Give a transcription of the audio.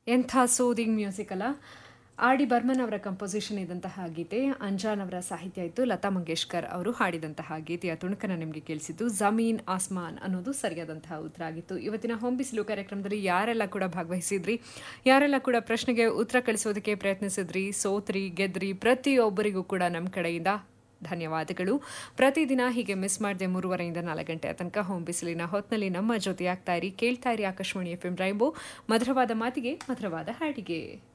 ಎಂಥ soothing music ಅಲ್ಲ R D Burman ಅವರ ಕಂಪೋಸಿಷನ್ ಇದ್ದಂತಹ ಗೀತೆ ಅಂಜಾನ್ ಅವರ ಸಾಹಿತ್ಯ ಇತ್ತು ಲತಾ ಮಂಗೇಶ್ಕರ್ ಅವರು ಹಾಡಿದಂತಹ ಗೀತೆಯ ತುಣುಕನ ನಿಮಗೆ ಕೇಳಿಸಿದ್ದು ಜಮೀನ್ ಆಸ್ಮಾನ್ ಅನ್ನೋದು ಸರಿಯಾದಂತಹ ಉತ್ತರ ಆಗಿತ್ತು ಇವತ್ತಿನ ಹೊಂಬಿಸಿಲು ಕಾರ್ಯಕ್ರಮದಲ್ಲಿ ಯಾರೆಲ್ಲ ಕೂಡ ಭಾಗವಹಿಸಿದ್ರಿ ಯಾರೆಲ್ಲ ಕೂಡ ಪ್ರಶ್ನೆಗೆ ಉತ್ತರ ಕಳಿಸೋದಕ್ಕೆ ಪ್ರಯತ್ನಿಸಿದ್ರಿ ಸೋತ್ರಿ ಗೆದ್ರಿ ಪ್ರತಿಯೊಬ್ಬರಿಗೂ ಕೂಡ ನಮ್ಮ ಕಡೆಯಿಂದ ಧನ್ಯವಾದಗಳು ಪ್ರತಿದಿನ ಹೀಗೆ ಮಿಸ್ ಮಾಡದೆ ಮೂರುವರೆಯಿಂದ ನಾಲ್ಕು ಗಂಟೆ ತನಕ ಹೋಮ್ ಬಿಸಿಲಿನ ಹೊತ್ನಲ್ಲಿ ನಮ್ಮ ಜೊತೆಯಾಗ್ತಾ ಇರಿ ಕೇಳ್ತಾ ಇರಿ ಆಕಾಶವಾಣಿ ಎಫ್ ಎಂ ರೈಂಬೋ ಮಧುರವಾದ ಮಾತಿಗೆ ಮಧುರವಾದ ಹಾಡಿಗೆ